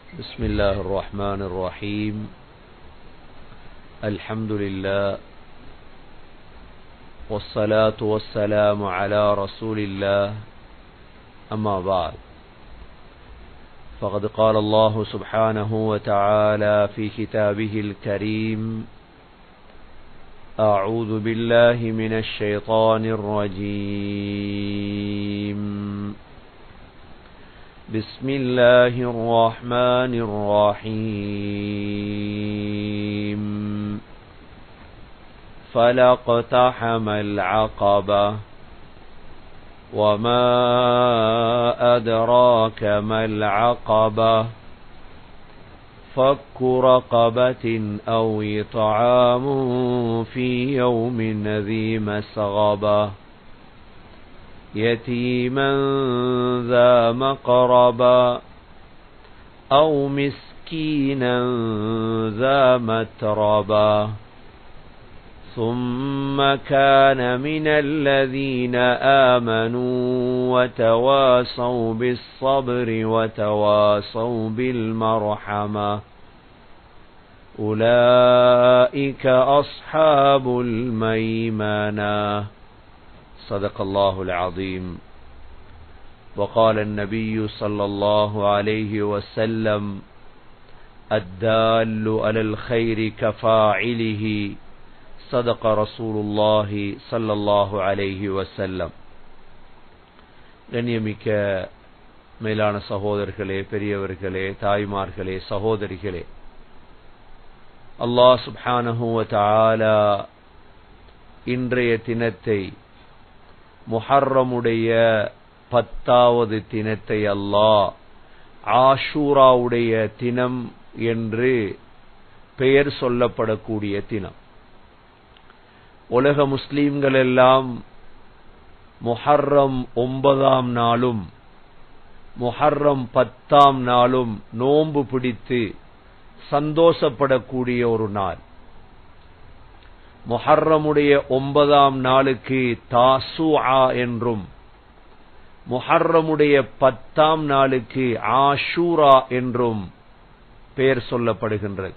بسم الله الرحمن الرحيم الحمد لله والصلاة والسلام على رسول الله أما بعد فقد قال الله سبحانه وتعالى في كتابه الكريم أعوذ بالله من الشيطان الرجيم بسم الله الرحمن الرحيم فلاقتحم العقبة وما أدراك ما العقبة فك رقبة أو إطعام في يوم ذي مسغبة يتيما ذا مقربا أو مسكينا ذا متربا ثم كان من الذين آمنوا وتواصوا بالصبر وتواصوا بالمرحمة أولئك أصحاب الميمنة صدق الله العظيم وقال النبي صلى الله عليه وسلم الدال على الخير كفاعله صدق رسول الله صلى الله عليه وسلم கண்ணியமிக்க மேலான சகோதரர்களே பெரியவர்களே தாய்மார்களே சகோதரிகளே அல்லாஹ் சுப்ஹானஹு வ தஆலா இன்றைய தினத்தை முஹர்ரமுடைய பத்தாவது தினத்தை அல்லாஹ் ஆஷூராவுடைய தினம் என்று பெயர் சொல்லப்படக்கூடிய தினம் உலக முஸ்லீம்கள் எல்லாம் முஹர்ரம் ஒன்பதாம் நாளும் முஹர்ரம் பத்தாம் நாளும் நோன்பு பிடித்து சந்தோஷப்படக்கூடிய ஒரு நாள் முஹர்ரமுடைய ஒன்பதாம் நாளுக்கு தாசுஆ என்றும் முஹர்ரமுடைய பத்தாம் நாளுக்கு ஆஷூரா என்றும் பெயர் சொல்லப்படுகின்றது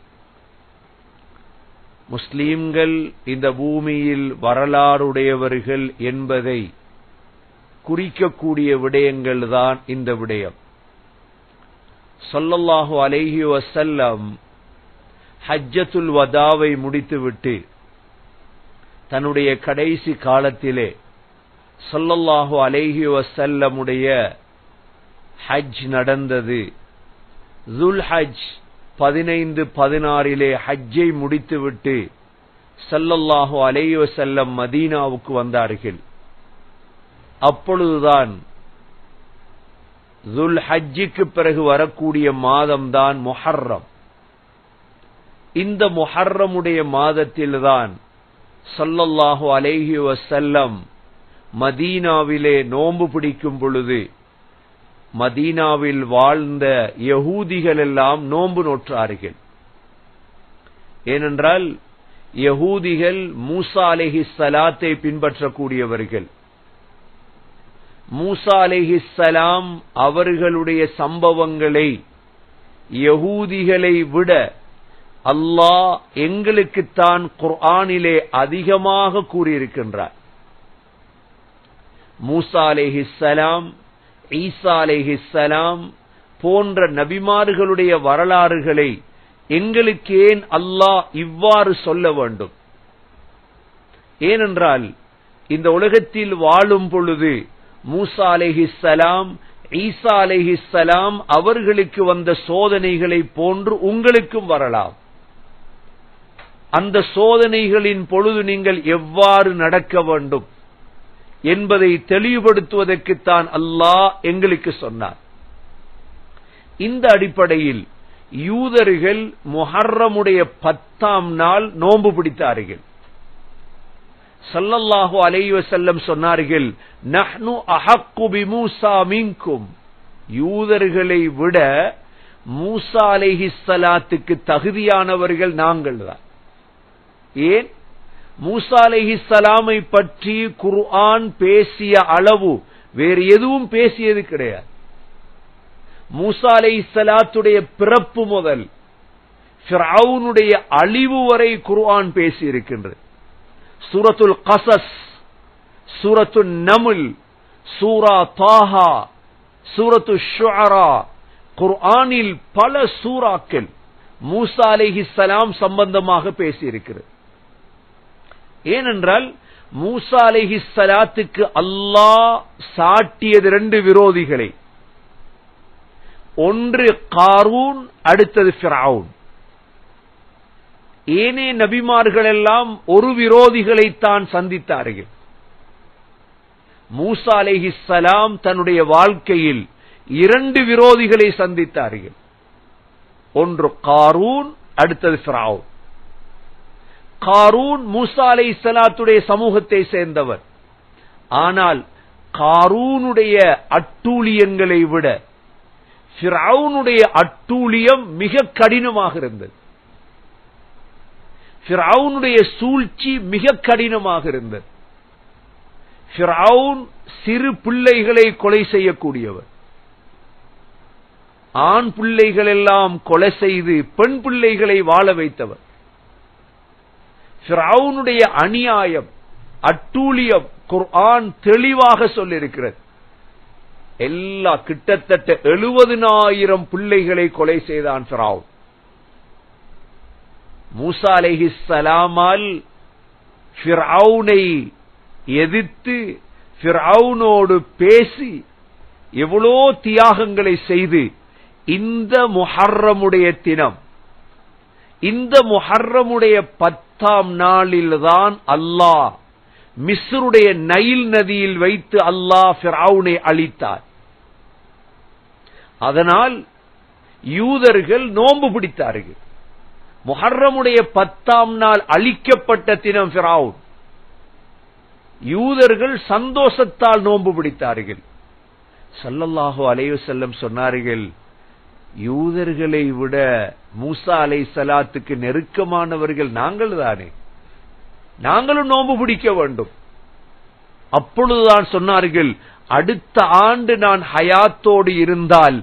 முஸ்லீம்கள் இந்த பூமியில் வரலாறுடையவர்கள் என்பதை குறிக்கக்கூடிய விடயங்கள் தான் இந்த விடயம் சொல்லல்லாஹு அலைஹி வசல்லம் ஹஜ்ஜத்துல் வதாவை முடித்துவிட்டு தன்னுடைய கடைசி காலத்திலே சொல்லல்லாஹு அலைஹி வசல்லமுடைய ஹஜ் நடந்தது ஜுல் ஹஜ் பதினைந்து பதினாறிலே ஹஜ்ஜை முடித்துவிட்டு சல்லல்லாஹு அலைஹி வசல்லம் மதீனாவுக்கு வந்தார்கள் அப்பொழுதுதான் ஜுல் ஹஜ்ஜிக்கு பிறகு வரக்கூடிய மாதம்தான் முஹர்ரம் இந்த முஹர்ரமுடைய மாதத்தில்தான் சொல்லல்லாஹு அலைஹி வசல்லம் மதீனாவிலே நோன்பு பிடிக்கும் பொழுது மதீனாவில் வாழ்ந்த யகூதிகள் எல்லாம் நோன்பு நோற்றார்கள் ஏனென்றால் யகூதிகள் மூசா அலேஹி சலாத்தை பின்பற்றக்கூடியவர்கள் மூசா அலேஹி சலாம் அவர்களுடைய சம்பவங்களை யகூதிகளை விட அல்லாஹ் எங்களுக்குத்தான் குர்ஆனிலே அதிகமாக கூறியிருக்கின்றார் மூசா அலேஹிசலாம் ஈசா அலேஹிசலாம் போன்ற நபிமார்களுடைய வரலாறுகளை எங்களுக்கு ஏன் அல்லாஹ் இவ்வாறு சொல்ல வேண்டும் ஏனென்றால் இந்த உலகத்தில் வாழும் பொழுது மூசா அலேஹிசலாம் ஈசா அலேஹிசலாம் அவர்களுக்கு வந்த சோதனைகளை போன்று உங்களுக்கும் வரலாம் அந்த சோதனைகளின் பொழுது நீங்கள் எவ்வாறு நடக்க வேண்டும் என்பதை தெளிவுபடுத்துவதற்குத்தான் அல்லாஹ் எங்களுக்கு சொன்னார் இந்த அடிப்படையில் யூதர்கள் முஹர்ரமுடைய பத்தாம் நாள் நோன்பு பிடித்தார்கள் சல்லல்லாஹு அலைவ செல்லம் சொன்னார்கள் நஹ்னு அஹக்கு பிமூசா மின்கும் யூதர்களை விட மூசா அலைஹிஸ்ஸலாத்துக்கு தகுதியானவர்கள் நாங்கள் தான் ஏன் மூசா அலைஹிஸ்ஸலாமை பற்றி குர்ஆன் பேசிய அளவு வேறு எதுவும் பேசியது கிடையாது மூசா அலை சலாத்துடைய பிறப்பு முதல் ஃபிரௌனுடைய அழிவு வரை குர்ஆன் பேசி இருக்கின்றது சூரத்துல் கசஸ் சூரத்து நமுல் சூரா தாஹா சூரத்து ஷுஅரா குர்ஆனில் பல சூறாக்கள் மூசா அலைஹிஸ்ஸலாம் சம்பந்தமாக பேசியிருக்கிறது ஏனென்றால் மூசா அலைஹிஸ்ஸலாத்துக்கு அல்லாஹ் சாட்டியது ரெண்டு விரோதிகளை ஒன்று காரூன் அடுத்தது ஃபிரவுன் ஏனே நபிமார்கள் எல்லாம் ஒரு விரோதிகளைத்தான் சந்தித்தார்கள் மூசா அலைஹிஸ்ஸலாம் தன்னுடைய வாழ்க்கையில் இரண்டு விரோதிகளை சந்தித்தார்கள் ஒன்று காரூன் அடுத்தது ஃபிரவுன் காரூன் மூசா அலை சலாத்துடைய சமூகத்தை சேர்ந்தவர் ஆனால் காரூனுடைய அட்டூழியங்களை விட ஃபிரவுனுடைய அட்டூழியம் மிக கடினமாக இருந்தது ஃபிரவுனுடைய சூழ்ச்சி மிக கடினமாக இருந்தது ஃபிரவுன் சிறு பிள்ளைகளை கொலை செய்யக்கூடியவர் ஆண் பிள்ளைகள் எல்லாம் கொலை செய்து பெண் பிள்ளைகளை வாழ வைத்தவர் ஃபிரவுனுடைய அநியாயம் அட்டூழியம் குர்ஆன் தெளிவாக சொல்லியிருக்கிறது எல்லா கிட்டத்தட்ட எழுபதினாயிரம் பிள்ளைகளை கொலை செய்தான் ஃபிரவுன் மூசா அலைஹிஸ்ஸலாமால் ஃபிரவுனை எதிர்த்து ஃபிரவுனோடு பேசி எவ்வளோ தியாகங்களை செய்து இந்த முஹர்ரமுடைய தினம் இந்த முஹர்ரமுடைய பத்தாம் நாளில்தான் அல்லாஹ் மிஸ்ருடைய நைல் நதியில் வைத்து அல்லாஹ் ஃபிரவுனை அழித்தார் அதனால் யூதர்கள் நோன்பு பிடித்தார்கள் முஹர்ரமுடைய பத்தாம் நாள் அழிக்கப்பட்ட தினம் ஃபிரவுன் யூதர்கள் சந்தோஷத்தால் நோன்பு பிடித்தார்கள் சல்லல்லாஹு அலைஹி செல்லம் சொன்னார்கள் யூதர்களை விட மூசா அலை சலாத்துக்கு நெருக்கமானவர்கள் நாங்கள் தானே நாங்களும் நோன்பு பிடிக்க வேண்டும் அப்பொழுதுதான் சொன்னார்கள் அடுத்த ஆண்டு நான் ஹயாத்தோடு இருந்தால்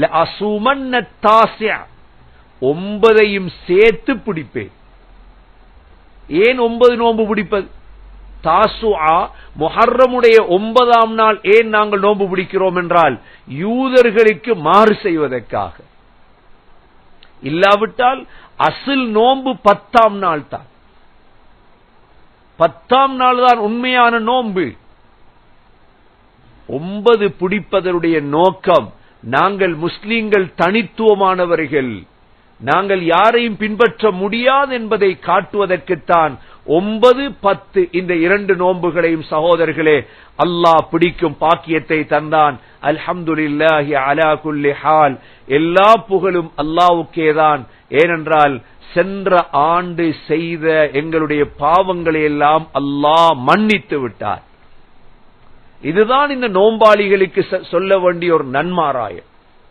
ஒன்பதையும் சேர்த்து பிடிப்பேன் ஏன் ஒன்பது நோன்பு பிடிப்பது தாசுஆ முஹர்ரமுடைய ஒன்பதாம் நாள் ஏன் நாங்கள் நோன்பு பிடிக்கிறோம் என்றால் யூதர்களுக்கு மாறு செய்வதற்காக இல்லாவிட்டால் அசில் நோன்பு பத்தாம் நாள் தான் பத்தாம் நாள் தான் உண்மையான நோன்பு ஒன்பது பிடிப்பதனுடைய நோக்கம் நாங்கள் முஸ்லீம்கள் தனித்துவமானவர்கள் நாங்கள் யாரையும் பின்பற்ற முடியாது என்பதை காட்டுவதற்குத்தான் ஒன்பது பத்து இந்த இரண்டு நோன்புகளையும் சகோதரர்களே அல்லாஹ் பிடிக்கும் பாக்கியத்தை தந்தான் அல்ஹம்துலில்லாஹி அலா குல்லி ஹால் எல்லா புகழும் அல்லாவுக்கேதான் ஏனென்றால் சென்ற ஆண்டு செய்த எங்களுடைய பாவங்களை எல்லாம் அல்லாஹ் மன்னித்து விட்டார் இதுதான் இந்த நோம்பாளிகளுக்கு சொல்ல வேண்டிய ஒரு நன்மாராயம்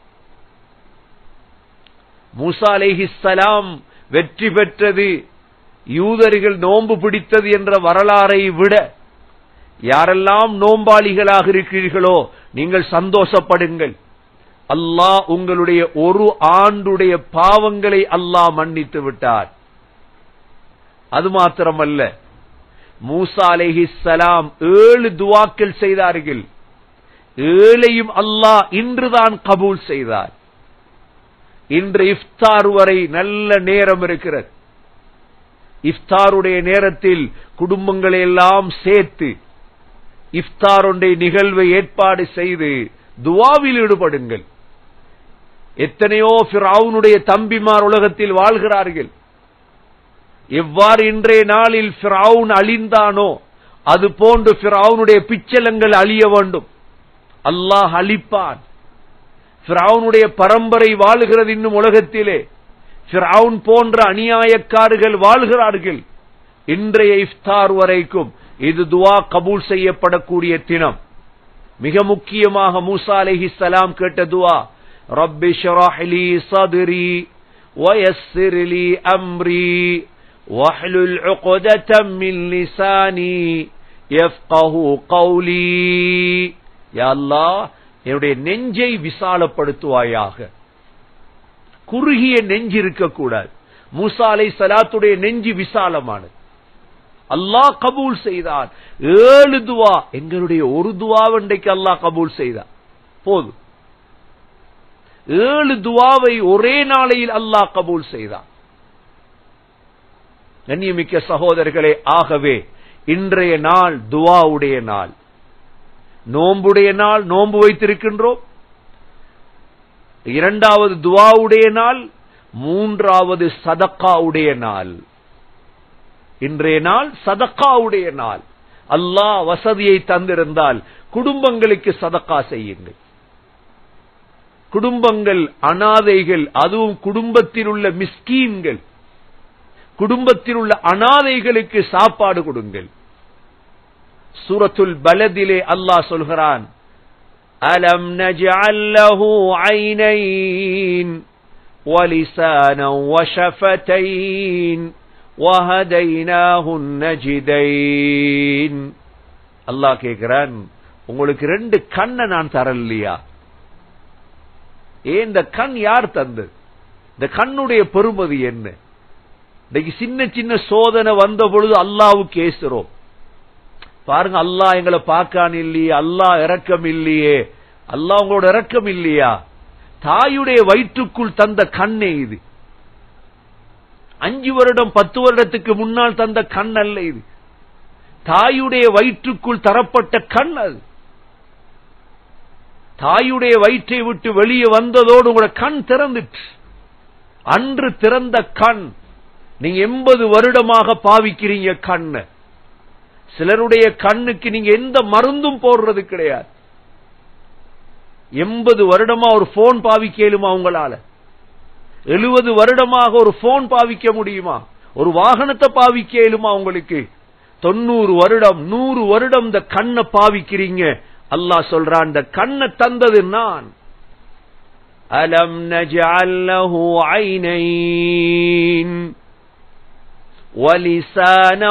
மூசா அலேஹிஸ்ஸலாம் வெற்றி பெற்றது யூதர்கள் நோன்பு பிடித்தது என்ற வரலாறை விட யாரெல்லாம் நோம்பாளிகளாக இருக்கிறீர்களோ நீங்கள் சந்தோஷப்படுங்கள் அல்லாஹ் உங்களுடைய ஒரு ஆண்டுடைய பாவங்களை அல்லாஹ் மன்னித்து விட்டார் அது மாத்திரமல்ல மூசா அலேஹிஸ்ஸலாம் ஏழு துவாக்கள் செய்தார்கள் ஏழையும் அல்லாஹ் இன்றுதான் கபூல் செய்தார் இன்று இஃப்தார் வரை நல்ல நேரம் இருக்கிறது இஃப்தாருடைய நேரத்தில் குடும்பங்களை எல்லாம் சேர்த்து இஃப்தார் ஒன்றை நிகழ்வை ஏற்பாடு செய்து துவாவில் ஈடுபடுங்கள் எத்தனையோ ஃபிரவுனுடைய தம்பிமார் உலகத்தில் வாழ்கிறார்கள் எவ்வாறு இன்றைய நாளில் ஃபிரவுன் அழிந்தானோ அது போன்று ஃபிரவுனுடைய பிச்சலங்கள் அழிய வேண்டும் அல்லாஹ் அழிப்பான் ஃபிரவுனுடைய பரம்பரை வாழுகிறது இன்னும் உலகத்திலே ஃபிரவுன் போன்ற அநியாயக்காரர்கள் வாழ்கிறார்கள் இன்றைய இஃப்தார் வரைக்கும் இது துவா கபூல் செய்யப்படக்கூடிய தினம் மிக முக்கியமாக மூசா அலைஹி சலாம் கேட்ட துவா ரப்பி ஷராஹ்லி சதுரி ويسر لي أمري واحلل عقدة من لساني يفقه قولي يا الله என்னுடைய நெஞ்சை விசாலப்படுத்துவாயாக குறுகிய நெஞ்சு இருக்கக்கூடாது மூசா அலை சலாத்துடைய நெஞ்சு விசாலமானது அல்லாஹ் கபூல் செய்தான் ஏழு துவா எங்களுடைய ஒரு துவாவண்டைக்கு அல்லாஹ் கபூல் செய்தான் போதும் ஏழு துவாவை ஒரே நாளையில் அல்லாஹ் கபூல் செய்தான் கண்ணியமிக்க சகோதரர்களே ஆகவே இன்றைய நாள் துவாவுடைய நாள் நோம்புடைய நாள் நோன்பு வைத்திருக்கின்றோம் இரண்டாவது துவாவுடைய நாள் மூன்றாவது சதக்காவுடைய நாள் இன்றைய நாள் சதக்காவுடைய நாள் அல்லாஹ் வசதியை தந்திருந்தால் குடும்பங்களுக்கு சதக்கா செய்யுங்கள் குடும்பங்கள் அனாதைகள் அதுவும் குடும்பத்தில் உள்ள மிஸ்கீன்கள் குடும்பத்தில் உள்ள அனாதைகளுக்கு சாப்பாடு கொடுங்கள் சூரத்துல் பலதிலே அல்லாஹ் சொல்கிறான் அலம் நஜஅல்லஹு ஐனைன் ولسانا وشفتين وهديناه النجدين அல்லாஹ் கேக்குறான் உங்களுக்கு ரெண்டு கண்ணை நான் தரலையா ஏன் இந்த கண் யார் தந்தது இந்த கண்ணுடைய பெருமதி என்ன இன்னைக்கு சின்ன சின்ன சோதனை வந்த பொழுது அல்லாவுக்கு ஏசுறோம் பாருங்க அல்லாஹ் எங்களை பார்க்கான் இல்லையே அல்லாஹ் இறக்கம் இல்லையே அல்லாஹ் உங்களோட இறக்கம் இல்லையா தாயுடைய வயிற்றுக்குள் தந்த கண்ணே இது அஞ்சு வருடம் பத்து வருடத்துக்கு முன்னால் தந்த கண் அல்ல இது தாயுடைய வயிற்றுக்குள் தரப்பட்ட கண் அது தாயுடைய வயிற்றை விட்டு வெளியே வந்ததோடு உங்களோட கண் திறந்துட்டு அன்று திறந்த கண் நீங்க எண்பது வருடமாக பாவிக்கிறீங்க கண்ண சிலருடைய கண்ணுக்கு நீங்க எந்த மருந்தும் போடுறது கிடையாது எண்பது வருடமா ஒரு போன் பாவிக்கலுமா உங்களால எழுபது வருடமாக ஒரு போன் பாவிக்க முடியுமா ஒரு வாகனத்தை பாவிக்கலுமா உங்களுக்கு தொண்ணூறு வருடம் நூறு வருடம் இந்த கண்ணை பாவிக்கிறீங்க அல்லாஹ் சொல்றான் இந்த கண்ணை தந்தது நான் அலம் நஜஅல்லஹு ஐனைன் وَلِسَانًا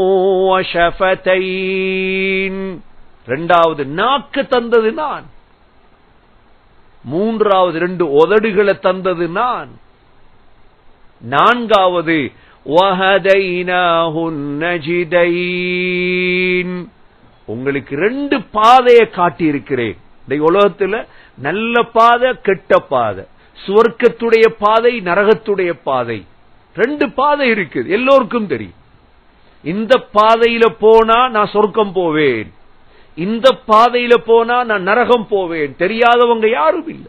وَشَفَتَيْنِ ரெண்டாவது நாக்கு தந்தது நான் மூன்றாவது ரெண்டு உதடுகளை தந்தது நான் நான்காவது وَهَدَيْنَاهُ النَّجِدَيْنِ உங்களுக்கு ரெண்டு பாதையை காட்டி இருக்கிறேன் இந்த உலகத்துல நல்ல பாதை கெட்ட பாதை சுவர்க்கத்துடைய பாதை நரகத்துடைய பாதை ரெண்டு பாதை இருக்குது எல்லோருக்கும் தெரியும் இந்த பாதையில போனா நான் சொர்க்கம் போவேன் இந்த பாதையில போனா நான் நரகம் போவேன் தெரியாதவங்க யாரும் இல்லை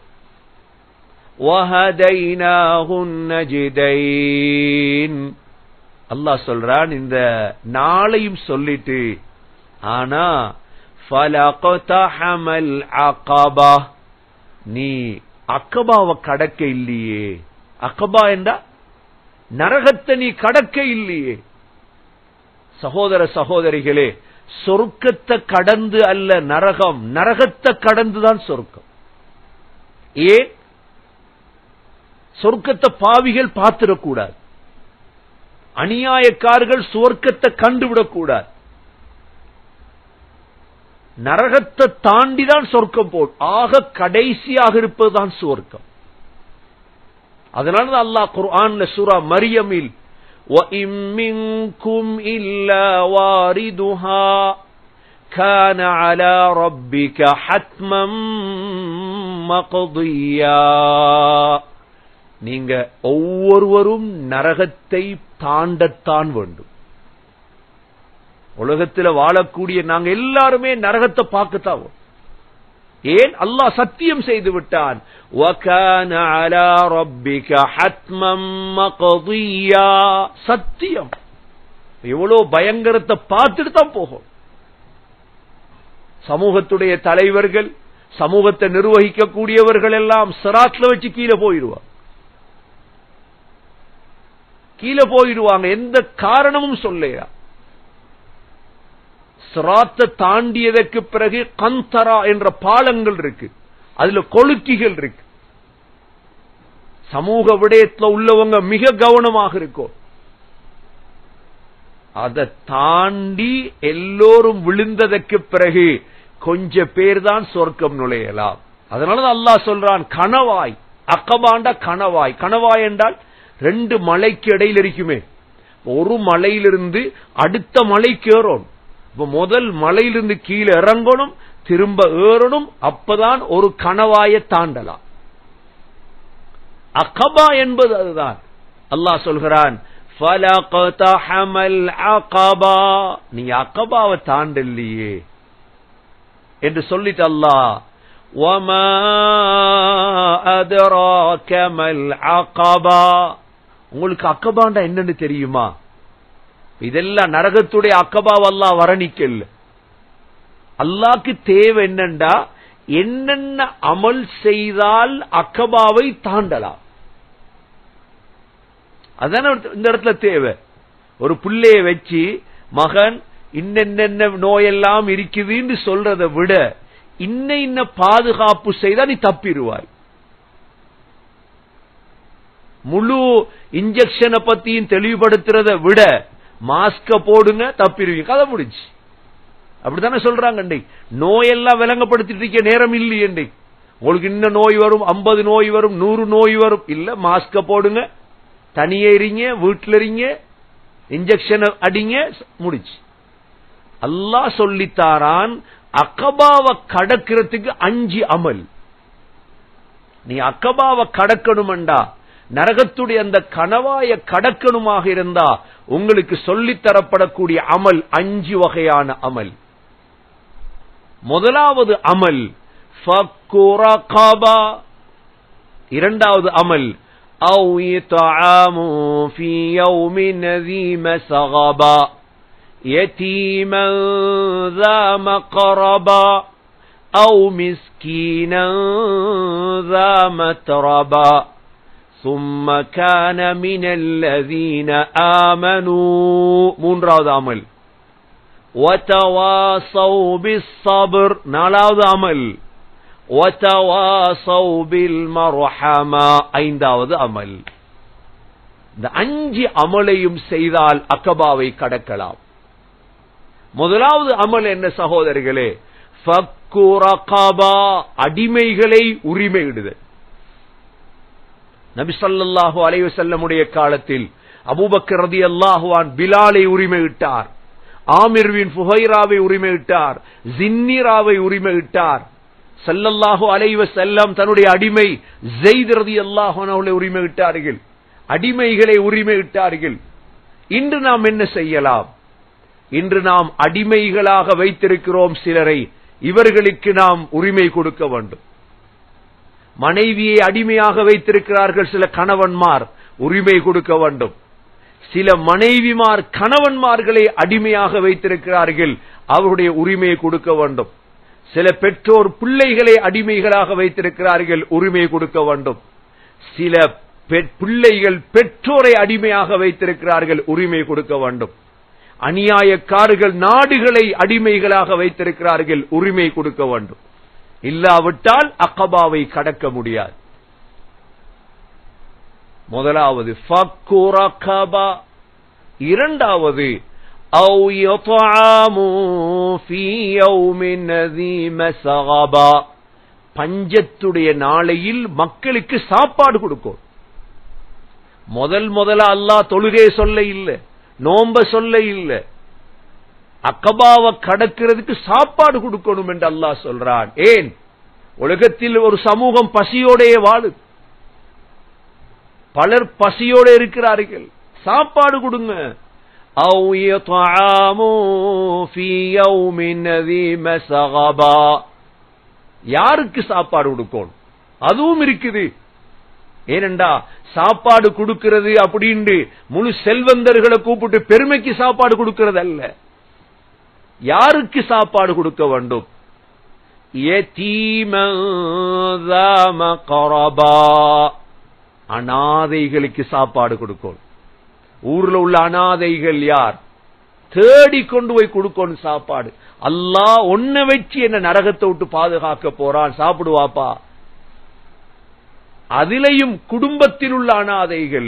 அல்லாஹ் சொல்றான் இந்த நாளையும் சொல்லிட்டு ஆனா ஃபலகதஹமல் அகபா நீ அக்கபாவை கடக்க இல்லையே அக்கபா என்றா நரகத்தை நீ கடக்க இல்லையே சகோதர சகோதரிகளே சொர்க்கத்தை கடந்து அல்ல நரகம் நரகத்தை கடந்துதான் சொர்க்கம் ஏன் சொர்க்கத்தை பாவிகள் பார்த்திடக்கூடாது அநியாயக்காரர்கள் சுவர்க்கத்தை கண்டுவிடக்கூடாது நரகத்தை தாண்டிதான் சொர்க்கம் போ ஆக கடைசியாக இருப்பதுதான் சுவர்க்கம் அதனால அல்லாஹ் குர்ஆன்ல சூரா மரியமில் وَإِن مِّنكُمْ إِلَّا وَارِدُهَا كَانَ عَلَى رَبِّكَ حَتْمًا مَقْضِيًّا நீங்க ஒவ்வொருவரும் நரகத்தை தாண்டத்தான் வேண்டும் உலகத்தில் வாழக்கூடிய நாங்க எல்லாருமே நரகத்தை பார்க்கத்தான் வேணும். ஏன் அல்லாஹ் சத்தியம் செய்து விட்டான் وَكَانَ عَلَى رَبِّكَ حَتْمًا مَقْضِيًّا சத்தியம் எவ்வளவு பயங்கரத்தை பார்த்துட்டு தான் போகும் சமூகத்துடைய தலைவர்கள் சமூகத்தை நிர்வகிக்கக்கூடியவர்கள் எல்லாம் சிராட்ல வச்சு கீழே போயிடுவாங்க கீழே போயிடுவாங்க எந்த காரணமும் சொல்லையா சிராத்தை தாண்டியதற்கு பிறகு கந்தரா என்ற பாலங்கள் இருக்கு அதுல கொளுக்கிகள் இருக்கு சமூக விடயத்துல உள்ளவங்க மிக கவனமாக இருக்கும் அதை தாண்டி எல்லோரும் விழுந்ததற்கு பிறகு கொஞ்ச பேர் தான் சொர்க்கம் நுழையலாம் அதனாலதான் அல்லாஹ் சொல்றான் கணவாய் அக்கபாண்டா கணவாய் கணவாய் என்றால் ரெண்டு மலைக்கு இடையில் இருக்குமே ஒரு மலையிலிருந்து அடுத்த மலைக்கு ஏறணும் இப்ப முதல் மலையிலிருந்து கீழே இறங்கணும் திரும்ப ஏறணும் அப்பதான் ஒரு கணவாயை தாண்டலாம் அகபா என்பது அதுதான் அல்லாஹ் சொல்கிறான் அகபா நீ அகபாவை தாண்டலையே என்று சொல்லிட்டு அல்லாஹ் وما أدراك ما العقبة உங்களுக்கு அக்கபாண்டா என்னன்னு தெரியுமா இதெல்லாம் நரகத்துடைய அக்கபாவ் அல்லா வரணிக்கல் அல்லாக்கு தேவை என்னண்டா என்னென்ன அமல் செய்தால் அக்கபாவை தாண்டலாம் அதான இந்த இடத்துல தேவை ஒரு பிள்ளைய வச்சு மகன் இன்னென்ன நோயெல்லாம் இருக்குதுன்னு சொல்றதை விட இன்ன இன்ன பாதுகாப்பு செய்தா நீ தப்பிடுவாய் முழு இன்ஜெக்ஷனை பத்தியும் தெளிவுபடுத்துறத விட மாஸ்க போடுங்க தப்பிடுவீங்க கதை முடிச்சு அப்படித்தானே சொல்றாங்க நோயெல்லாம் விளங்கப்படுத்திட்டு இருக்க நேரம் இல்லையே உங்களுக்கு இன்னும் நோய் வரும் ஐம்பது நோய் வரும் நூறு நோய் வரும் இல்ல மாஸ்க போடுங்க தனியே இருங்க வீட்டுல இருங்க இன்ஜெக்ஷன் அடிங்க முடிச்சு அல்லாஹ் சொல்லித்தாரான் அக்கபாவை கடக்கிறதுக்கு அஞ்சு அமல் நீ அக்கபாவை கடக்கணும்டா நரகத்துடைய அந்த கணவாய கடக்கணுமாக இருந்தா உங்களுக்கு சொல்லித் தரப்படக்கூடிய அமல் அஞ்சு வகையான அமல் முதலாவது அமல் இரண்டாவது அமல் أو يطعام في يوم ذي مسغبا يتيما ذا مقربا أو مسكينا ذا متربا ثم كان من الذين آمنوا மூன்றாவது அமல் وتواصوا بالصبر நாலாவது அமல் وتواصوا بالمرحمة ஐந்தாவது அமல் இந்த அஞ்சு அமலையும் செய்தால் அக்கபாவை கடக்கலாம் முதலாவது அமல் என்ன சகோதரர்களே அடிமைகளை உரிமையிடுதல் நபி சல்லாஹு அலைவு செல்லமுடைய காலத்தில் அபூபக்கர் ரதி அல்லாஹுவான் பிலாலை உரிமையிட்டார் ஆமிர்வின் புகைராவை உரிமையிட்டார் ஜின்னிராவை உரிமையிட்டார் சல்லல்லாஹு அலைவ செல்லம் தன்னுடைய அடிமை ஜெயித் ரதி அல்லாஹான் அவளை உரிமையிட்டார்கள் அடிமைகளை உரிமையிட்டார்கள் இன்று நாம் என்ன செய்யலாம் இன்று நாம் அடிமைகளாக வைத்திருக்கிறோம் சிலரை இவர்களுக்கு நாம் உரிமை கொடுக்க வேண்டும் மனைவியை அடிமையாக வைத்திருக்கிறார்கள் சில கணவன்மார் உரிமை கொடுக்க வேண்டும் சில மனைவிமார் கணவன்மார்களை அடிமையாக வைத்திருக்கிறார்கள் அவருடைய உரிமையை கொடுக்க வேண்டும் சில பெற்றோர் பிள்ளைகளை அடிமைகளாக வைத்திருக்கிறார்கள் உரிமை கொடுக்க வேண்டும் சில பிள்ளைகள் பெற்றோரை அடிமையாக வைத்திருக்கிறார்கள் உரிமை கொடுக்க வேண்டும் அநியாயக்காரர்கள் நாடுகளை அடிமைகளாக வைத்திருக்கிறார்கள் உரிமை கொடுக்க வேண்டும் இல்லாவிட்டால் அக்கபாவை கடக்க முடியாது முதலாவது இரண்டாவது பஞ்சத்துடைய நாளையில் மக்களுக்கு சாப்பாடு கொடுக்கும் முதல் முதல்ல அல்லா தொழுகை சொல்ல இல்லை நோம்ப சொல்ல இல்லை அக்கபாவை கடக்கிறதுக்கு சாப்பாடு கொடுக்கணும் என்று அல்லாஹ் சொல்றான் ஏன் உலகத்தில் ஒரு சமூகம் பசியோடைய வாழு பலர் பசியோட இருக்கிறார்கள் சாப்பாடு கொடுங்க யாருக்கு சாப்பாடு கொடுக்கணும் அதுவும் இருக்குது ஏனண்டா சாப்பாடு கொடுக்கிறது அப்படின்னு முழு செல்வந்தர்களை கூப்பிட்டு பெருமைக்கு சாப்பாடு கொடுக்கிறது அல்ல யாருக்கு சாப்பாடு கொடுக்க வேண்டும் அனாதைகளுக்கு சாப்பாடு கொடுக்கணும் ஊர்ல உள்ள அனாதைகள் யார் தேடி கொண்டு போய் கொடுக்கணும் சாப்பாடு அல்லா ஒன்ன வச்சு என்ன நரகத்தை விட்டு பாதுகாக்க போறான் சாப்பிடுவாப்பா அதிலையும் குடும்பத்தில் உள்ள அனாதைகள்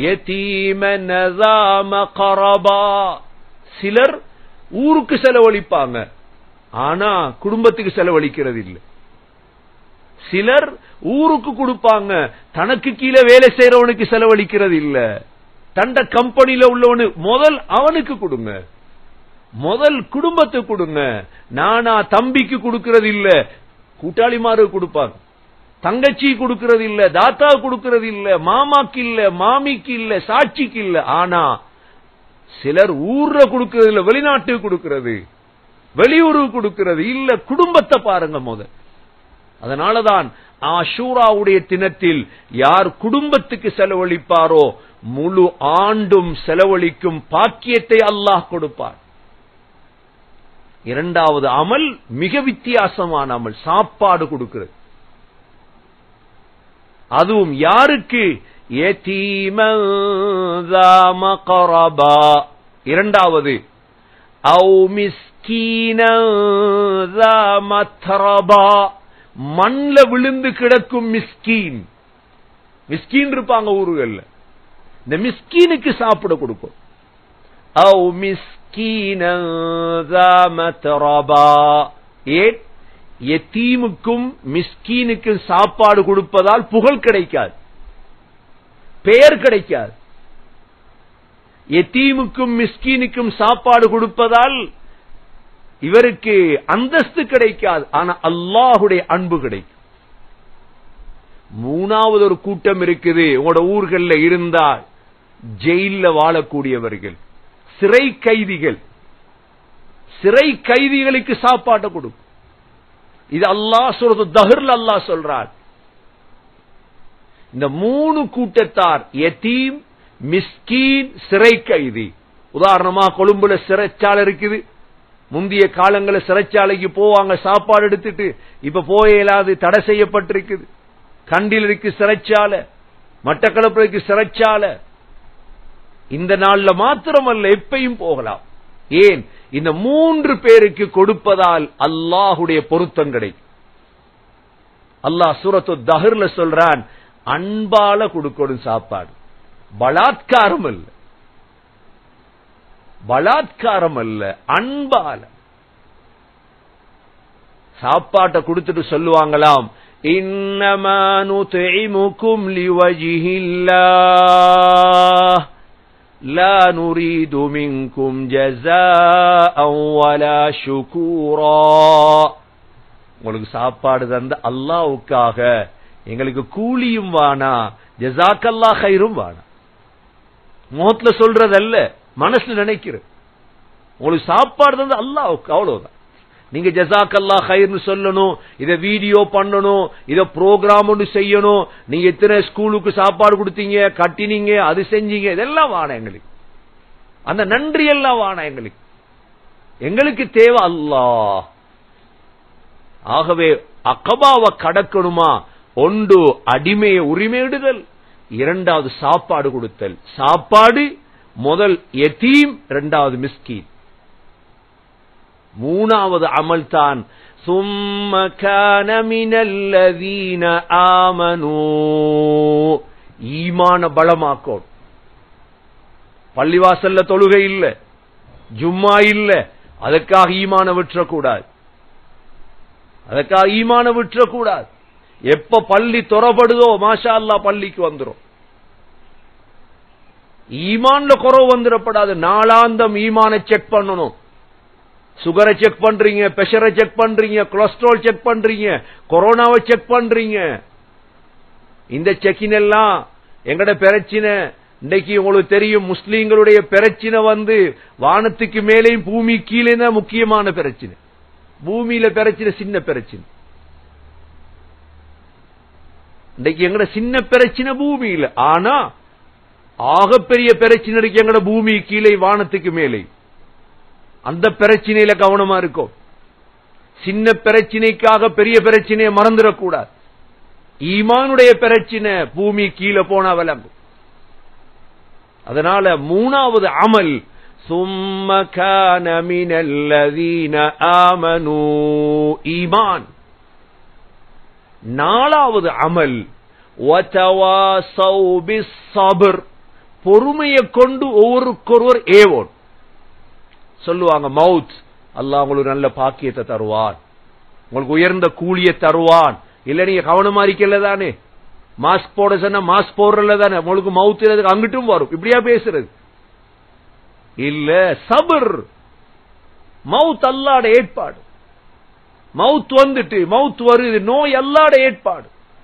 சிலர் ஊருக்கு செலவழிப்பாங்க ஆனா குடும்பத்துக்கு செலவழிக்கிறது இல்லை சிலர் ஊருக்கு கொடுப்பாங்க தனக்கு கீழே வேலை செய்யறவனுக்கு செலவழிக்கிறது இல்ல தண்ட கம்பெனியில உள்ளவனு முதல் அவனுக்கு கொடுங்க முதல் குடும்பத்துக்கு கொடுங்க நானா தம்பிக்கு கொடுக்கிறது இல்ல கூட்டாளிமாரு கொடுப்பாங்க தங்கச்சி கொடுக்கிறது இல்ல தாத்தா கொடுக்கிறது இல்ல மாமாக்கு இல்ல மாமிக்கு இல்ல சாட்சிக்கு இல்ல ஆனா சிலர் ஊர்ல கொடுக்கிறது இல்ல வெளிநாட்டுக்கு கொடுக்கிறது வெளியூருக்கு கொடுக்கிறது இல்ல குடும்பத்தை பாருங்க முத அதனாலதான் ஆஷூராவுடைய தினத்தில் யார் குடும்பத்துக்கு செலவழிப்பாரோ முழு ஆண்டும் செலவழிக்கும் பாக்கியத்தை அல்லாஹ் கொடுப்பார் இரண்டாவது அமல் மிக வித்தியாசமான அமல் சாப்பாடு கொடுக்கிறது அதுவும் யாருக்கு யதீமன் ذا مقربا இரண்டாவது அவு மிஸ்கீனன் ذا متربا மண்ல விழுந்து கிடக்கும் மிஸ்கீன் மிஸ்கீன் இருப்பாங்க ஊர்கள்ல இந்த மிஸ்கீனுக்கு சாப்பிட கொடுக்கும் அவு மிஸ்கீனன் ذا متربا ஏன் எத்தீமுக்கும் மிஸ்கீனுக்கும் சாப்பாடு கொடுப்பதால் புகழ் கிடைக்காது பெயர் கிடைக்காது எத்தீமுக்கும் மிஸ்கீனுக்கும் சாப்பாடு கொடுப்பதால் இவருக்கு அந்தஸ்து கிடைக்காது ஆனா அல்லாஹுடைய அன்பு கிடைக்கும் மூணாவது ஒரு கூட்டம் இருக்குது உங்களோட ஊர்கள்ல இருந்தால் ஜெயில வாழக்கூடியவர்கள் சிறை கைதிகள் சிறை கைதிகளுக்கு சாப்பாட்டை கொடுக்கும் இது அல்லாஹ் சொல்றது தஹர்ல அல்லாஹ் சொல்றார் இந்த மூணு கூட்டத்தார் எத்தீம் மிஸ்கீன் சிறை கைதி உதாரணமா கொழும்புல சிறைச்சாலை இருக்குது முந்தைய காலங்களில் சிறைச்சாலைக்கு போவாங்க சாப்பாடு எடுத்துட்டு இப்ப போயலாது தடை செய்யப்பட்டிருக்குது கண்டில் இருக்கு சிறைச்சாலை மட்டக்களப்புல இருக்கு சிறைச்சாலை இந்த நாள்ல மாத்திரமல்ல எப்பையும் போகலாம் ஏன் இந்த மூன்று பேருக்கு கொடுப்பதால் அல்லாஹுடைய பொருத்தம் கிடைக்கும் அல்லாஹ் சூரத்து தஹர்ல சொல்றான் அன்பால கொடுக்கணும் சாப்பாடு பலாத்காரம் அல்ல பலாத்காரம் அல்ல அன்பால சாப்பாட்டை கொடுத்துட்டு சொல்லுவாங்களாம் இன்னமா நுத்இமுக்கும் லிவஜிஹில்லாஹ் لا نريد منكم جزاء ولا شكورا உங்களுக்கு சாப்பாடு தந்த அல்லாவுக்காக எங்களுக்கு கூலியும் வானா ஜசாக்கல்லா கயிறும் வானா முகத்துல சொல்றதல்ல மனசுல நினைக்கிறது உங்களுக்கு சாப்பாடு தந்த அல்லாவுக்கு அவ்வளவுதான் நீங்க ஜசாக்கல்லா கயிர்னு சொல்லணும் இத வீடியோ பண்ணணும் இத ப்ரோக்ராம் ஒன்று செய்யணும் நீங்க எத்தனை ஸ்கூலுக்கு சாப்பாடு கொடுத்தீங்க கட்டினீங்க அது செஞ்சீங்க இதெல்லாம் வான எங்களுக்கு அந்த நன்றி எல்லாம் வான எங்களுக்கு எங்களுக்கு தேவை அல்லாஹ் ஆகவே அக்கபாவை கடக்கணுமா ஒன்று அடிமையை உரிமையிடுதல் இரண்டாவது சாப்பாடு கொடுத்தல் சாப்பாடு முதல் எத்தீம் இரண்டாவது மிஸ்கீன் மூணாவது அமல் தான் ثم كان من الذين آمنوا ஈமான பலமாக்கும் பள்ளிவாசல்ல தொழுகை இல்ல ஜும்மா இல்ல அதுக்காக ஈமான விட்டுறக்கூடாது அதுக்காக ஈமான விட்டுறக்கூடாது எப்ப பள்ளி துறப்படுதோ மாஷா அல்லா பள்ளிக்கு வந்துரும் ஈமான்ல குறவு வந்துடப்படாது நாளாந்தம் ஈமான செக் பண்ணணும் சுகரை செக் பண்றீங்க பிரஷரை செக் பண்றீங்க கொலஸ்ட்ரால் செக் பண்றீங்க கொரோனாவை செக் பண்றீங்க இந்த செக்கின் எல்லாம் எங்கட பிரச்சனை இன்னைக்கு உங்களுக்கு தெரியும் முஸ்லீம்களுடைய பிரச்சனை வந்து வானத்துக்கு மேலேயும் பூமி கீழே தான் முக்கியமான பிரச்சனை பூமியில பிரச்சனை சின்ன பிரச்சனை இன்னைக்கு எங்கட சின்ன பிரச்சனை பூமியில ஆனா ஆகப்பெரிய பிரச்சனை இருக்கு எங்கட பூமி கீழே வானத்துக்கு மேலே அந்த பிரச்சனையில கவனமா இருக்கும் சின்ன பிரச்சனைக்காக பெரிய பிரச்சனையை மறந்துடக்கூடாது ஈமானுடைய பிரச்சனை பூமி கீழே போனா விளங்கும் அதனால மூணாவது அமல் ثم كان من الذين آمنوا ஈமான் நாலாவது அமல் وتواصوا بالصبر பொறுமையை கொண்டு ஒவ்வொருக்கொருவர் ஏவோன் சொல்லுவாங்க மவுத் அல்லாஹ் உங்களுக்கு நல்ல பாக்கியத்தை தருவான் உங்களுக்கு உயர்ந்த கூலியை தருவான் இல்ல நீங்க கவனமா இருக்கல தானே மாஸ்க் போட சொன்னா மாஸ்க் போடுறல தானே உங்களுக்கு மவுத்து அங்கிட்டும் வரும் இப்படியா பேசுறது இல்ல சபர் மவுத் அல்லாட ஏற்பாடு மவுத் வந்துட்டு மவுத் வருது நோய் அல்லாட ஏற்பாடு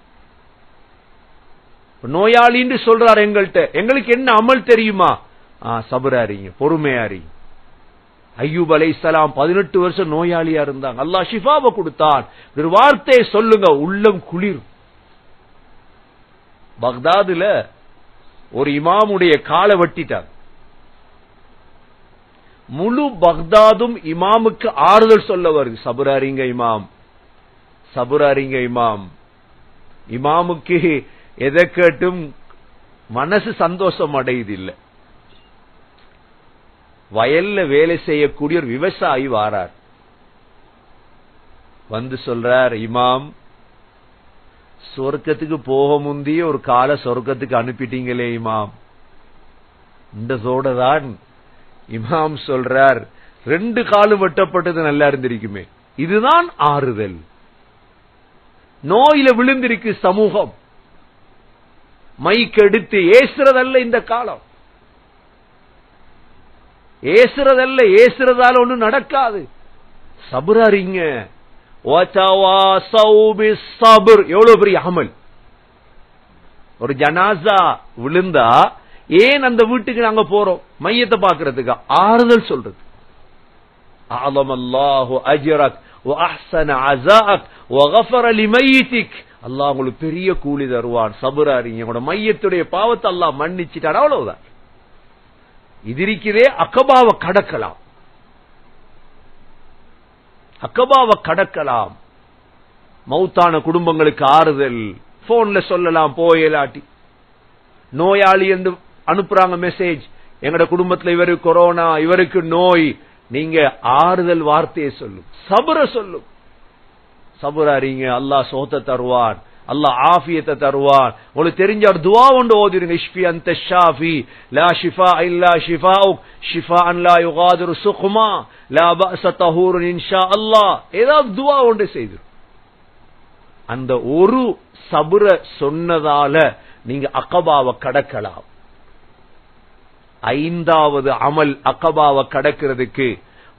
நோயாளின்னு சொல்றாரு எங்கள்கிட்ட எங்களுக்கு என்ன அமல் தெரியுமா சபராரிங்க பொறுமையாரிங்க ஐயூப் அலை சலாம் பதினெட்டு வருஷம் நோயாளியா இருந்தாங்க அல்லாஹ் ஷிஃபாவை கொடுத்தான் ஒரு வார்த்தையை சொல்லுங்க உள்ளம் குளிர் பக்தாதுல ஒரு இமாமுடைய காலை வெட்டிட்டாங்க முழு பக்தாதும் இமாமுக்கு ஆறுதல் சொல்ல வருது சபுராரிங்க இமாம் சபுராரிங்க இமாம் இமாமுக்கு எதை கேட்டும் மனசு சந்தோஷம் அடையுது இல்லை வயல்ல வேலை செய்யக்கூடிய ஒரு விவசாயி வாரார் வந்து சொல்றார் இமாம் சொர்க்கத்துக்கு போக முந்தைய ஒரு கால சொர்க்கத்துக்கு அனுப்பிட்டீங்களே இமாம் இந்த தான் இமாம் சொல்றார் ரெண்டு காலும் வெட்டப்பட்டது நல்லா இருந்திருக்குமே இதுதான் ஆறுதல் நோயில விழுந்திருக்கு சமூகம் மைக்கெடுத்து ஏசுறதல்ல இந்த காலம் ஏசுறதல்ல ஏசுறதால ஒண்ணும் நடக்காது சபுரறிங்க சபுர் எவ்வளவு பெரிய அமல் ஒரு ஜனாசா விழுந்தா ஏன் அந்த வீட்டுக்கு நாங்க போறோம் மையத்தை பாக்குறதுக்கு ஆறுதல் சொல்றது அலம் அல்லாஹு அஜரக் وأحسن عزاءك وغفر لميتك அல்லாஹ் உங்களுக்கு பெரிய கூலி தருவான் சபுராரிங்க உங்களோட மையத்துடைய பாவத்தை அல்லாஹ் மன்னிச்சிட்டான் அவ்வளவுதான் இதிரிக்கிறே அக்கபாவை கடக்கலாம் அக்கபாவை கடக்கலாம் மௌத்தான குடும்பங்களுக்கு ஆறுதல் போன்ல சொல்லலாம் போயலாட்டி நோயாளி என்று அனுப்புறாங்க மெசேஜ் எங்கட குடும்பத்துல இவருக்கு கொரோனா இவருக்கு நோய் நீங்க ஆறுதல் வார்த்தையை சொல்லும் சபுர சொல்லும் சபுராரிங்க அல்லாஹ் சோத்த தருவான் அல்லாஹ் ஆஃபியத்தை தருவான் உங்களுக்கு தெரிஞ்ச ஒரு துவா ஒன்று ஓதிருங்க இஷ்பி அந்த ஷாஃபி லா ஷிஃபா இல்லா ஷிஃபாஉக் ஷிஃபா அன் லா யுகாதிரு சுகுமா லா பஅஸ தஹூருன் இன்ஷா அல்லாஹ் ஏதாவது துவா ஒன்று செய்து அந்த ஒரு சபுர சொன்னதால நீங்க அகபாவை கடக்கலாம் ஐந்தாவது அமல் அகபாவை கடக்கிறதுக்கு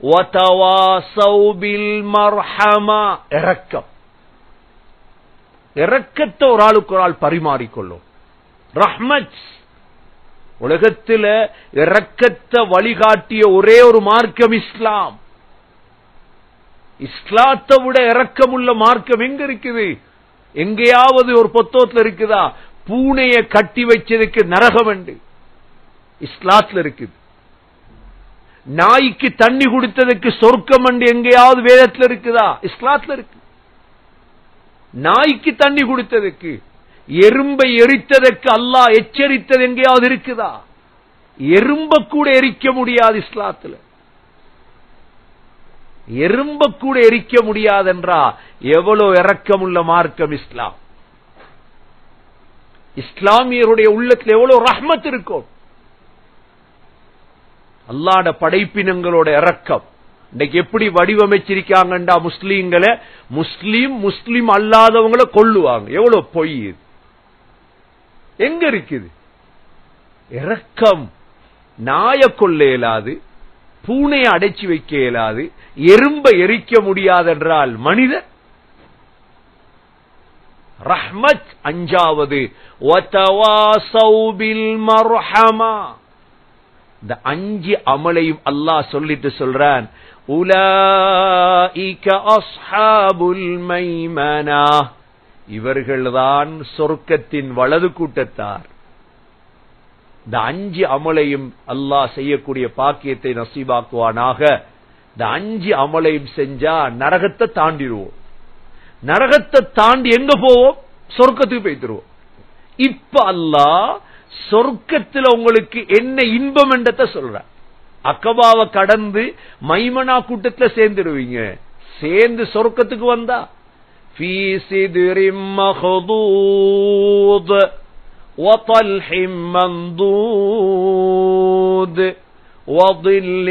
மர்ஹமா இறக்கம் இறக்கத்தை ஒரு ஆளுக்கு ஒரு ஆள் பரிமாறிக்கொள்ளும் ரஹ்மத் உலகத்தில் இறக்கத்தை வழிகாட்டிய ஒரே ஒரு மார்க்கம் இஸ்லாம் இஸ்லாத்தை விட இறக்கமுள்ள மார்க்கம் எங்க இருக்குது எங்கேயாவது ஒரு பொத்தோத்துல இருக்குதா பூனைய கட்டி வச்சதுக்கு நரகம் உண்டு இஸ்லாத்துல இருக்குது நாய்க்கு தண்ணி கொடுத்ததுக்கு சொர்க்கம் அண்டு எங்கேயாவது வேதத்துல இருக்குதா இஸ்லாத்துல இருக்கு நாய்க்கு தண்ணி கொடுத்ததுக்கு எறும்பை எரித்ததற்கு அல்லாஹ் எச்சரித்தது எங்கேயாவது இருக்குதா எறும்ப கூட எரிக்க முடியாது இஸ்லாத்துல எறும்ப கூட எரிக்க முடியாதென்றா எவ்வளவு இரக்கமுள்ள மார்க்கம் இஸ்லாம் இஸ்லாமியருடைய உள்ளத்தில் எவ்வளவு ரஹ்மத் இருக்கும் அல்லாட படைப்பினங்களோட இறக்கம் இன்னைக்கு எப்படி வடிவமைச்சிருக்காங்கண்டா முஸ்லீம்களை முஸ்லீம் முஸ்லீம் அல்லாதவங்களை கொள்ளுவாங்க எவ்வளவு பொய் இது எங்க இருக்குது இறக்கம் நாய கொள்ள இயலாது பூனையை அடைச்சி வைக்க இயலாது எறும்ப எரிக்க முடியாதென்றால் மனிதர் ரஹ்மத் அஞ்சாவது மர்ஹமா இந்த அஞ்சு அமலையும் அல்லாஹ் சொல்லிட்டு சொல்றான் உலாஇக அஸ்ஹாபுல் மைமனா இவர்கள்தான் சொர்க்கத்தின் வலது கூட்டத்தார் இந்த அஞ்சு அமலையும் அல்லாஹ் செய்யக்கூடிய பாக்கியத்தை நசீபாக்குவானாக இந்த அஞ்சு அமலையும் செஞ்சா நரகத்தை தாண்டிடுவோம் நரகத்தை தாண்டி எங்க போவோம் சொர்க்கத்துக்கு போய்த்துருவோம் இப்ப அல்லாஹ் சொர்க்கத்தில் உங்களுக்கு என்ன இன்பம் என்றத சொல்ற அக்கபாவை கடந்து மைமனா கூட்டத்தில் சேர்ந்துடுவீங்க சேர்ந்து சொர்க்கத்துக்கு வந்தா في سدر مخضود وطلح منضود وظل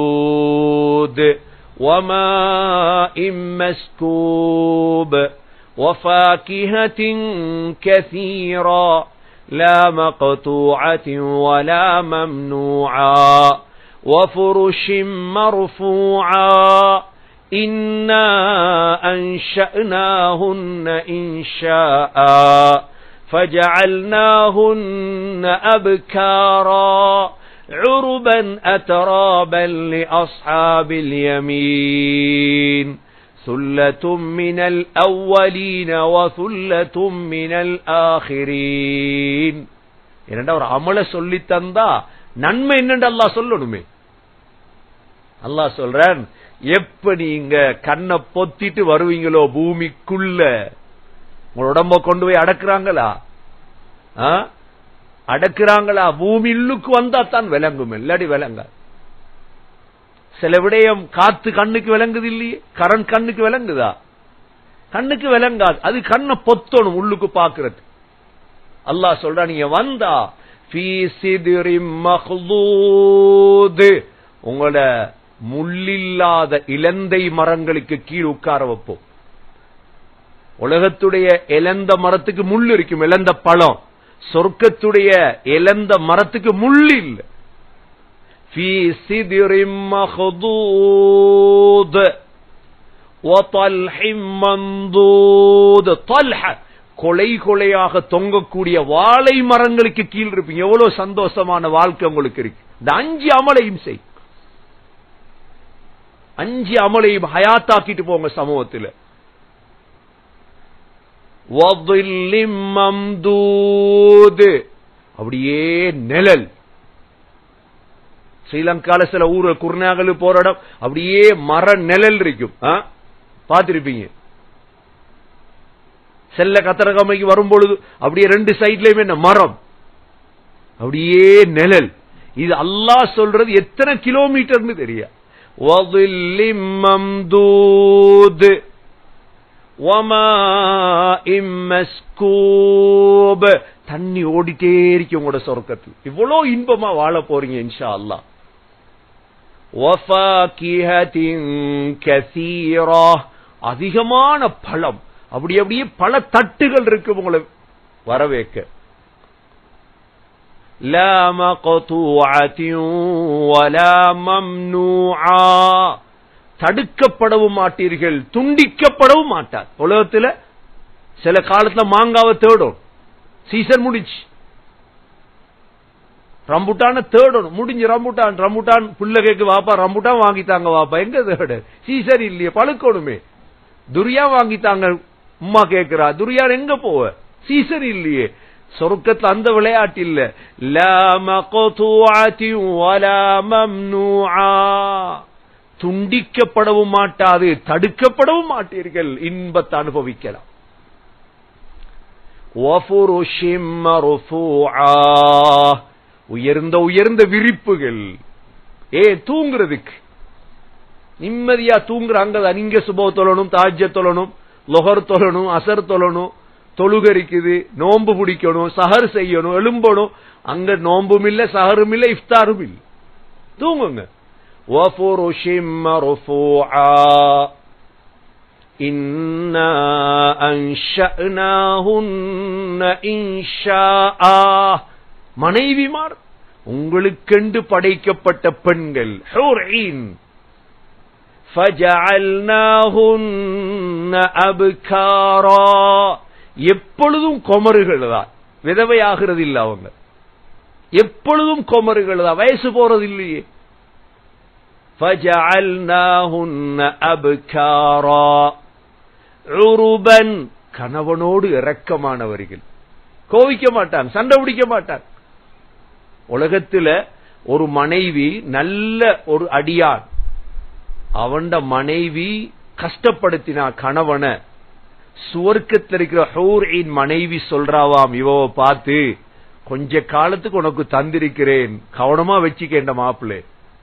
ممدود وماء مسكوب وفاكهة كثيرا لا مقطوعة ولا ممنوعا وفرش مرفوعا إنا أنشأناهن إنشاء فجعلناهن أبكارا عربا أترابا لأصحاب اليمين ثلة من الأولين وثلة من الآخرين என்னடா ஒரு அமல சொல்லி தந்தா நன்மை என்னன்னு அல்லாஹ் சொல்லணுமே அல்லாஹ் சொல்றான் எப்ப நீங்க கண்ணை பொத்திட்டு வருவீங்களோ பூமிக்குள்ள உங்க உடம்ப கொண்டு போய் அடக்குறாங்களா ஆ? அடக்குறாங்களா பூமி உள்ளுக்கு வந்தா தான் விளங்கும் இல்லாடி விளங்க சில விடயம் காத்து கண்ணுக்கு விளங்குது இல்லையே கரண் கண்ணுக்கு விளங்குதா கண்ணுக்கு விளங்காது அது கண்ணை பொத்தணும் உள்ளுக்கு பாக்குறது அல்லாஹ் சொல்றா நீங்க வந்தா ஃபீ சிதிரிம் மஹ்லூத் உங்களோட முள்ளில்லாத இலந்தை மரங்களுக்கு கீழ் உட்கார வைப்போம் உலகத்துடைய இலந்த மரத்துக்கு முள் இருக்கும் இலந்த பழம் சொர்க்கத்துடைய இலந்த மரத்துக்கு முள் இல்ல في سدر مخضود وطلح منضود طلح கொலை கொலையாக தொங்கக்கூடிய வாழை மரங்களுக்கு கீழ் இருப்பீங்க எவ்வளவு சந்தோஷமான வாழ்க்கை உங்களுக்கு இருக்கு இந்த அஞ்சு அமலையும் செய் அஞ்சு அமலையும் ஹயாத்தாக்கிட்டு போங்க சமூகத்தில் وَظِلٍّ مَمْدُودٍ அப்படியே நிழல் ஸ்ரீலங்கால சில ஊர் குருநாகல் போற இடம் அப்படியே மர நிழல் இருக்கும் பார்த்திருப்பீங்க செல்ல கத்தரகமைக்கு வரும்பொழுது அப்படியே ரெண்டு சைட்லயுமே என்ன மரம் அப்படியே நிழல் இது அல்லாஹ் சொல்றது எத்தனை கிலோமீட்டர்னு தெரிய وَظِلٍّ مَمْدُودٍ وَمَاءٍ مَسْكُوبٍ தண்ணி ஓடிட்டே இருக்கு உங்களோட சொர்க்கத்தில் இவ்வளோ இன்பமா வாழ போறீங்க இன்ஷா அல்லாஹ் وَفَاكِهَةٍ كَثِيرَةٍ அதிகமான பழம் அப்படி அப்படியே பல தட்டுகள் இருக்கு உங்களை வரவேற்க لا مقطوعة ولا ممنوعا தடுக்கப்படவும் மாட்டீர்கள் துண்டிக்கப்படவும் மாட்டார் உலகத்துல சில காலத்துல மாங்காவை தேடும் சீசன் முடிச்சு ரம்புட்டான தேடணும் முடிஞ்சு ரம்புட்டான் ரம்புட்டான் புள்ள கேக்கு வாப்பா ரம்புட்டான் வாங்கித்தாங்க வாப்பா எங்க தேடு சீசன் இல்லையே பழுக்கணுமே துரியா வாங்கித்தாங்க உம்மா கேக்குறா துரியான் எங்க போவ சீசன் இல்லையே சொர்க்கத்துல அந்த விளையாட்டு இல்ல லா மக்துஆத்தி வலா மம்னூஆ துண்டிக்கப்படவும் மாட்டாது தடுக்கப்படவும் மாட்டீர்கள் இன்பத்தை அனுபவிக்கலாம் வஃபுருஷிம் மர்ஃபூஆ உயர்ந்த உயர்ந்த விரிப்புகள் ஏ தூங்குறதுக்கு நிம்மதியா தூங்குற அங்கதான் நீங்க சுபோ தொழணும் தாஜ்ய தொழணும் லொஹர் தொழணும் அசர் தொழணும் தொழுகரிக்குது நோன்பு பிடிக்கணும் சஹர் செய்யணும் எழும்பணும் அங்க நோன்பும் இல்ல சஹரும் இல்ல இஃப்தாரும் இல்ல தூங்குங்க وفرش مرفوعا إنا أنشأناهن إنشاء மனைவிமார் உங்களுக்கென்று படைக்கப்பட்ட பெண்கள் ஹூர்ஈன் فجعلناهن أبكارا எப்பொழுதும் கொமறுகள் தான் விதவையாகிறது இல்ல அவங்க எப்பொழுதும் கொமறுகள் தான் வயசு போறது இல்லையே فجعلناهن أبكارا عربا கணவனோடு இரக்கமானவர்கள் கோவிக்க மாட்டான் சண்டை பிடிக்க மாட்டான் உலகத்துல ஒரு மனைவி நல்ல ஒரு அடியான் அவன்ட மனைவி கஷ்டப்படுத்தினா கணவனை சுவர்க்கத்தில் இருக்கிற ஹூரின் மனைவி சொல்றாவாம் இவவ பார்த்து கொஞ்ச காலத்துக்கு உனக்கு தந்திருக்கிறேன் கவனமா வச்சுக்கேண்ட மாப்பிள்ளை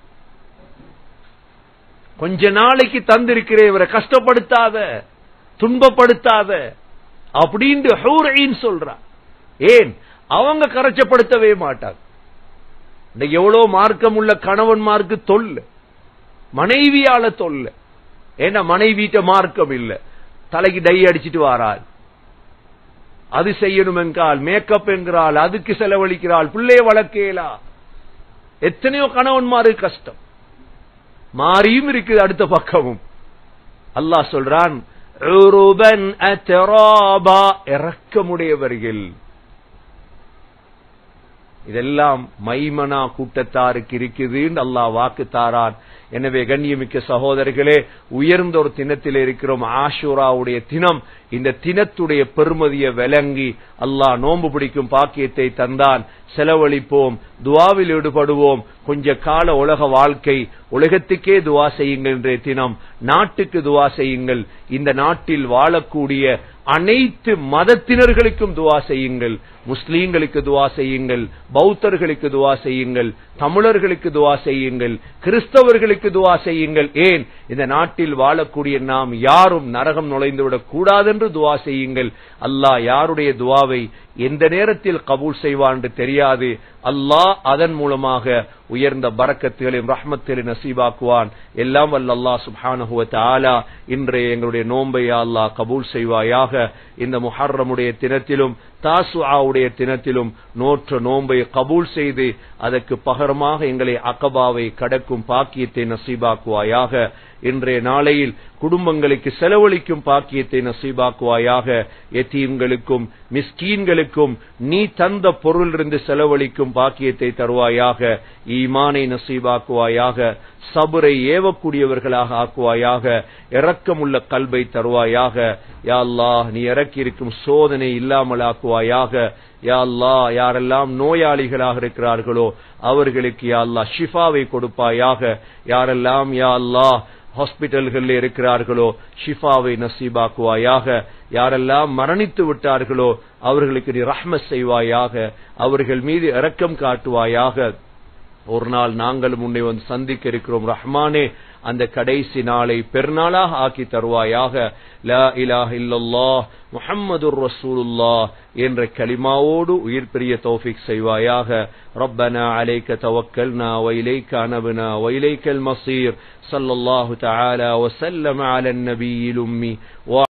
கொஞ்ச நாளைக்கு தந்திருக்கிறேன் இவரை கஷ்டப்படுத்தாத துன்பப்படுத்தாத அப்படின்னு ஹூரின் சொல்றா ஏன் அவங்க கரைச்சப்படுத்தவே மாட்டாங்க இன்னைக்கு எவ்வளவு மார்க்கம் உள்ள கணவன்மார்க்கு தொல்ல மனைவியால தொல்ல ஏன்னா மனைவிட்ட மார்க்கம் இல்ல தலைக்கு டை அடிச்சிட்டு வாராள் அது செய்யணும் என்றால் மேக்கப் என்கிறாள் அதுக்கு செலவழிக்கிறாள் பிள்ளைய வளர்க்கேலா எத்தனையோ கணவன்மாரு கஷ்டம் மாறியும் இருக்குது அடுத்த பக்கமும் அல்லாஹ் சொல்றான் உருபன் அத்தராபா இறக்கமுடையவர்கள் இதெல்லாம் மைமனா கூட்டத்தாருக்கு இருக்குதுன்னு அல்லாஹ் வாக்கு தாரான் எனவே கண்ணியமிக்க சகோதரர்களே உயர்ந்த ஒரு தினத்தில் இருக்கிறோம் ஆஷூராவுடைய தினம் இந்த தினத்துடைய பெருமதியை விளங்கி அல்லாஹ் நோன்பு பிடிக்கும் பாக்கியத்தை தந்தான் செலவழிப்போம் துவாவில் ஈடுபடுவோம் கொஞ்ச கால உலக வாழ்க்கை உலகத்துக்கே துவா செய்யுங்கள் இன்றைய தினம் நாட்டுக்கு துவா செய்யுங்கள் இந்த நாட்டில் வாழக்கூடிய அனைத்து மதத்தினர்களுக்கும் துவா செய்யுங்கள் முஸ்லீம்களுக்கு துவா செய்யுங்கள் பௌத்தர்களுக்கு துவா செய்யுங்கள் தமிழர்களுக்கு துவா செய்யுங்கள் கிறிஸ்தவர்களுக்கு துவா செய்யுங்கள் ஏன் இந்த நாட்டில் வாழக்கூடிய நாம் யாரும் நரகம் நுழைந்துவிடக் கூடாது என்று துவா செய்யுங்கள் அல்லாஹ் யாருடைய துவாவை எந்த நேரத்தில் கபூல் செய்வான் என்று தெரியாது அல்லாஹ் அதன் மூலமாக உயர்ந்த பரக்கத்துகளையும் ரஹ்மத்திலும் நசீபாக்குவான் எல்லாம் வல்ல அல்லாஹ் சுப்ஹானஹு தஆலா இன்றைய எங்களுடைய நோன்பை யா அல்லாஹ் கபூல் செய்வாயாக இந்த முஹர்ரமுடைய தினத்திலும் தாசுஆவுடைய தினத்திலும் நோற்ற நோன்பை கபூல் செய்து அதற்கு பகரமாக எங்களை அகபாவை கடக்கும் பாக்கியத்தை நசீபாக்குவாயாக இன்றைய நாளையில் குடும்பங்களுக்கு செலவழிக்கும் பாக்கியத்தை நசீபாக்குவாயாக எத்தீம்களுக்கும் மிஸ்கீன்களுக்கும் நீ தந்த பொருளிலிருந்து செலவழிக்கும் பாக்கியத்தை தருவாயாக ஈமானை நசீபாக்குவாயாக சபுரை ஏவக்கூடியவர்களாக ஆக்குவாயாக இரக்கமுள்ள கல்வை தருவாயாக யா அல்லாஹ் நீ இறக்கி இருக்கும் சோதனை இல்லாமல் ஆக்குவாயாக யா அல்லாஹ் யாரெல்லாம் நோயாளிகளாக இருக்கிறார்களோ அவர்களுக்கு யா அல்லாஹ் ஷிஃபாவை கொடுப்பாயாக யாரெல்லாம் யா அல்லாஹ் ஹாஸ்பிட்டல்கள் இருக்கிறார்களோ ஷிஃபாவை நசீபாக்குவாயாக யாரெல்லாம் மரணித்து விட்டார்களோ அவர்களுக்கு நீ ரஹ்மத் செய்வாயாக அவர்கள் மீது இரக்கம் காட்டுவாயாக ஒரு நாள் நாங்களும் உன்னை வந்து சந்திக்க இருக்கிறோம் ரஹ்மானே அந்த கடைசி நாளை பெருநாளாக ஆக்கி தருவாயாக லா இலாஹ இல்லல்லாஹ் முஹம்மதுர் ரசூலுல்லாஹ் என்ற கலிமாவோடு உயிர் பெரிய தௌஃபிக் செய்வாயாக ربنا عليك توكلنا وإليك أنبنا وإليك المصير صلى الله تعالى وسلم على النبي الأمي